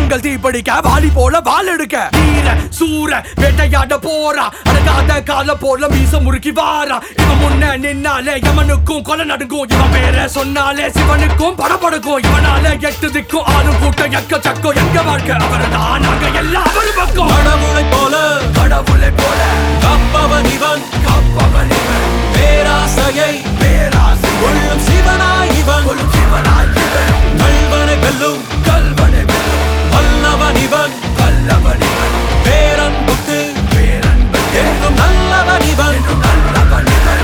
கண்கள் தீப்படிக்க வாலி போல வால் எடுக்க வீர சூர வேட்டையாட போறா அடங்காத கால போல மீச முறுக்கி வாரா இவன் முன்ன நின்னாலே யமனுக்கும் கொலை நடுங்கும் இவன் பேர சொன்னாலே சிவனுக்கும் படபடுக்கும் இவனால எட்டு திக்கும் ஆளும் கூட்டம் எக்க சக்கம் எங்க வாழ்க்கை அவர்தான் நாங்க எல்லாம் அவர் பக்கம் கடவுளை போல கடவுளை போல கப்பவன் இவன் கப்பவன் இவன் பேராசையை பேராசை கொள்ளும் சிவனாய் இவன் கொள்ளும் சிவனாய் இவன் கல்வனை வெல்லும் கல்வனை வெல்லும் வல்லவன் இவன் வல்லவன் இவன் பேரன்புக்கு பேரன்பு என்றும் நல்லவன் இவன் என்றும் நல்லவன் இவன்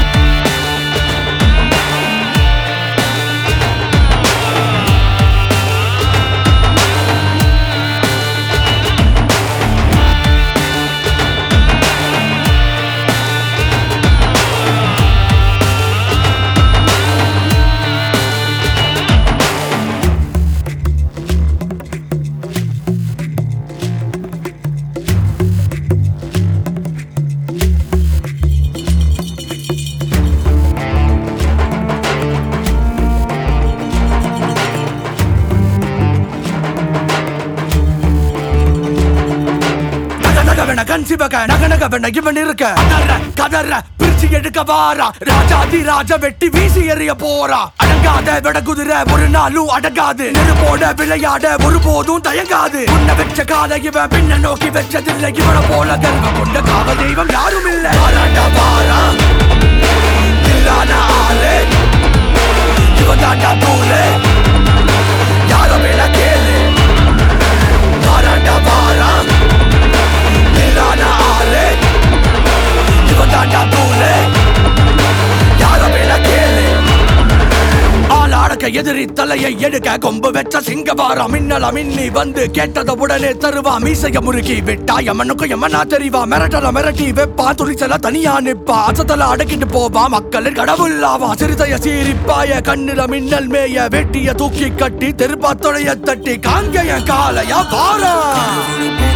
நகநகவென கண் சிவக நகநகவென இவன் இருக்க கதற கதற பிரிச்சு எடுக்க வாரா ராஜாதி ராஜ வெட்டி வீசி எறிய போறா அடங்காத விட குதிரை ஒரு நாளும் அடங்காது நெருப்போட விளையாட ஒருபோதும் தயங்காது உன்னை வச்ச கால இவன் பின்ன நோக்கி வச்சதில்லை இவனை போல கர்வம் கொண்ட காவல் தெய்வம் யாரும் இல்ல வாராண்டா வாரா இல்லாத ஆளு இவன் தாண்டா தூளு யாரும் மேல கேளு வாராண்டா வாரா இல்லாத ஆளு இவன் தாண்டா தூளு யாரும் மேல கேளு ஆள் அடக்க எதிரி தலையை எடுக்க கொம்பு வெச்ச சிங்கவாரா மின்னல மின்னி வந்து கேட்டத உடனே தருவா மீசைய முறுக்கி விட்டா எமனுக்கும் எமனா தெரிவா மிரட்டல மிரட்டி வெப்பா துணிச்சல தனியா நிப்பா அசத்தல அடக்கிட்டு போவா மக்களின் கடவுளாவா சிறுதைய சீரிப்பாய கண்ணில மின்னல் மேய வெட்டிய தூக்கி கட்டி தெருப்பா தொடைய தட்டி காங்கய காலையா வாரா